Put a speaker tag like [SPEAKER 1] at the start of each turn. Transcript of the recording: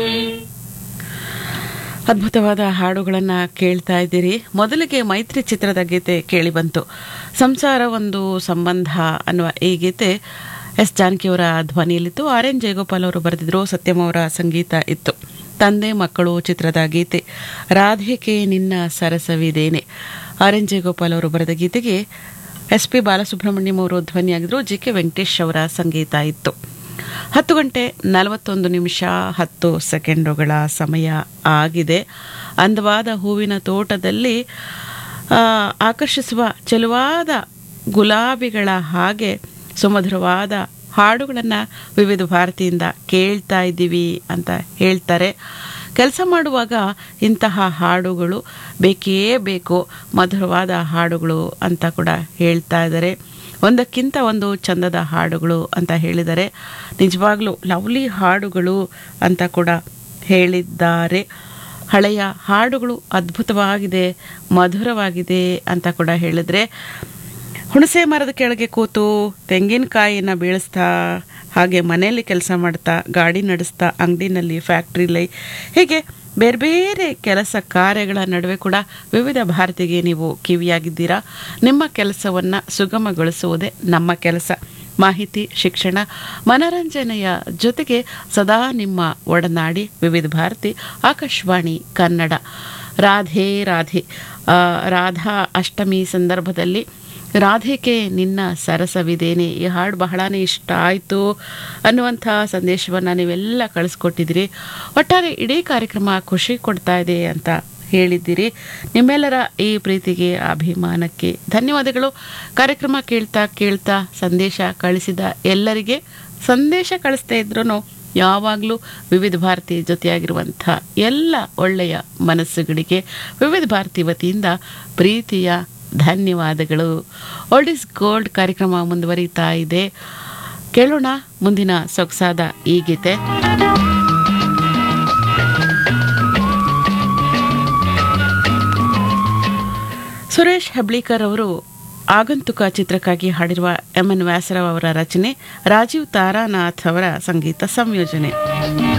[SPEAKER 1] ಅದ್ಭುತವಾದ ಹಾಡುಗಳನ್ನು ಕೇಳ್ತಾ ಇದ್ದೀರಿ ಮೊದಲಿಗೆ ಮೈತ್ರಿ ಚಿತ್ರದ ಗೀತೆ ಕೇಳಿ ಬಂತು ಸಂಸಾರ ಒಂದು ಸಂಬಂಧ ಅನ್ನುವ ಈ ಗೀತೆ ಎಸ್ ಜಾನಕಿಯವರ ಧ್ವನಿಯಲ್ಲಿತ್ತು ಆರ್ ಎನ್ ಜಯಗೋಪಾಲ್ ಅವರು ಬರೆದಿದ್ರು ಸತ್ಯಂ ಅವರ ಸಂಗೀತ ಇತ್ತು ತಂದೆ ಮಕ್ಕಳು ಚಿತ್ರದ ಗೀತೆ ರಾಧೆಗೆ ನಿನ್ನ ಸರಸವಿದೇನೆ ಆರ್ ಎನ್ ಜಯಗೋಪಾಲ್ ಅವರು ಬರೆದ ಗೀತೆಗೆ ಎಸ್ ಪಿ ಬಾಲಸುಬ್ರಹ್ಮಣ್ಯಂ ಅವರು ಧ್ವನಿಯಾಗಿದ್ರು ಜಿ ಕೆ ವೆಂಕಟೇಶ್ ಅವರ ಸಂಗೀತ ಇತ್ತು ಹತ್ತು ಗಂಟೆ ನಲವತ್ತೊಂದು ನಿಮಿಷ ಹತ್ತು ಸೆಕೆಂಡುಗಳ ಸಮಯ ಆಗಿದೆ ಅಂದವಾದ ಹೂವಿನ ತೋಟದಲ್ಲಿ ಆ, ಆಕರ್ಷಿಸುವ ಚೆಲುವಾದ ಗುಲಾಬಿಗಳ ಹಾಗೆ ಸುಮಧುರವಾದ ಹಾಡುಗಳನ್ನು ವಿವಿಧ ಭಾರತಿಯಿಂದ ಕೇಳ್ತಾ ಇದ್ದೀವಿ ಅಂತ ಹೇಳ್ತಾರೆ ಕೆಲಸ ಮಾಡುವಾಗ ಇಂತಹ ಹಾಡುಗಳು ಬೇಕೇ ಬೇಕು ಮಧುರವಾದ ಹಾಡುಗಳು ಅಂತ ಕೂಡ ಹೇಳ್ತಾ ಇದ್ದಾರೆ ಒಂದಕ್ಕಿಂತ ಒಂದು ಚಂದದ ಹಾಡುಗಳು ಅಂತ ಹೇಳಿದರೆ ನಿಜವಾಗ್ಲೂ ಲವ್ಲಿ ಹಾಡುಗಳು ಅಂತ ಕೂಡ ಹೇಳಿದ್ದಾರೆ ಹಳೆಯ ಹಾಡುಗಳು ಅದ್ಭುತವಾಗಿದೆ ಮಧುರವಾಗಿದೆ ಅಂತ ಕೂಡ ಹೇಳಿದರೆ ಹುಣಸೆ ಮರದ ಕೆಳಗೆ ಕೂತು ತೆಂಗಿನಕಾಯಿನ ಬೀಳಿಸ್ತಾ ಹಾಗೆ ಮನೆಯಲ್ಲಿ ಕೆಲಸ ಮಾಡ್ತಾ ಗಾಡಿ ನಡೆಸ್ತಾ ಅಂಗಡಿನಲ್ಲಿ ಫ್ಯಾಕ್ಟ್ರಿಲಿ ಹೀಗೆ ಬೇರೆ ಬೇರೆ ಕೆಲಸ ಕಾರ್ಯಗಳ ನಡುವೆ ಕೂಡ ವಿವಿಧ ಭಾರತಿಗೆ ನೀವು ಕಿವಿಯಾಗಿದ್ದೀರಾ ನಿಮ್ಮ ಕೆಲಸವನ್ನು ಸುಗಮಗೊಳಿಸುವುದೇ ನಮ್ಮ ಕೆಲಸ ಮಾಹಿತಿ ಶಿಕ್ಷಣ ಮನರಂಜನೆಯ ಜೊತೆಗೆ ಸದಾ ನಿಮ್ಮ ಒಡನಾಡಿ ವಿವಿಧ ಭಾರತಿ ಆಕಾಶವಾಣಿ ಕನ್ನಡ ರಾಧೆ ರಾಧೆ ಆ, ರಾಧಾ ಅಷ್ಟಮಿ ಸಂದರ್ಭದಲ್ಲಿ ರಾಧೆಗೆ ನಿನ್ನ ಸರಸವಿದೇನೆ ಈ ಹಾಡು ಬಹಳನೇ ಇಷ್ಟ ಆಯಿತು ಅನ್ನುವಂಥ ಸಂದೇಶವನ್ನು ನೀವೆಲ್ಲ ಕಳಿಸ್ಕೊಟ್ಟಿದ್ದೀರಿ ಒಟ್ಟಾರೆ ಇಡೀ ಕಾರ್ಯಕ್ರಮ ಖುಷಿ ಕೊಡ್ತಾ ಇದೆ ಅಂತ ಹೇಳಿದ್ದೀರಿ ನಿಮ್ಮೆಲ್ಲರ ಈ ಪ್ರೀತಿಗೆ ಅಭಿಮಾನಕ್ಕೆ ಧನ್ಯವಾದಗಳು ಕಾರ್ಯಕ್ರಮ ಕೇಳ್ತಾ ಕೇಳ್ತಾ ಸಂದೇಶ ಕಳಿಸಿದ ಎಲ್ಲರಿಗೆ ಸಂದೇಶ ಕಳಿಸ್ತಾ ಇದ್ರೂ ಯಾವಾಗಲೂ ವಿವಿಧ ಭಾರತಿ ಜೊತೆಯಾಗಿರುವಂಥ ಎಲ್ಲ ಒಳ್ಳೆಯ ಮನಸ್ಸುಗಳಿಗೆ ವಿವಿಧ ಭಾರತಿ ವತಿಯಿಂದ ಪ್ರೀತಿಯ ಧನ್ಯವಾದಗಳು ಓಲ್ಡ್ ಇಸ್ ಗೋಲ್ಡ್ ಕಾರ್ಯಕ್ರಮ ಮುಂದುವರಿತಾ ಇದೆ ಕೇಳೋಣ ಮುಂದಿನ ಸೊಗಸಾದ ಈ ಗೀತೆ ಸುರೇಶ್ ಹೆಬ್ಳೀಕರ್ ಅವರು ಆಗಂತುಕ ಚಿತ್ರಕ್ಕಾಗಿ ಹಾಡಿರುವ ಎಂ ಎನ್ ವ್ಯಾಸರಾವ್ ಅವರ ರಚನೆ ರಾಜೀವ್ ತಾರಾನಾಥ್ ಅವರ ಸಂಗೀತ ಸಂಯೋಜನೆ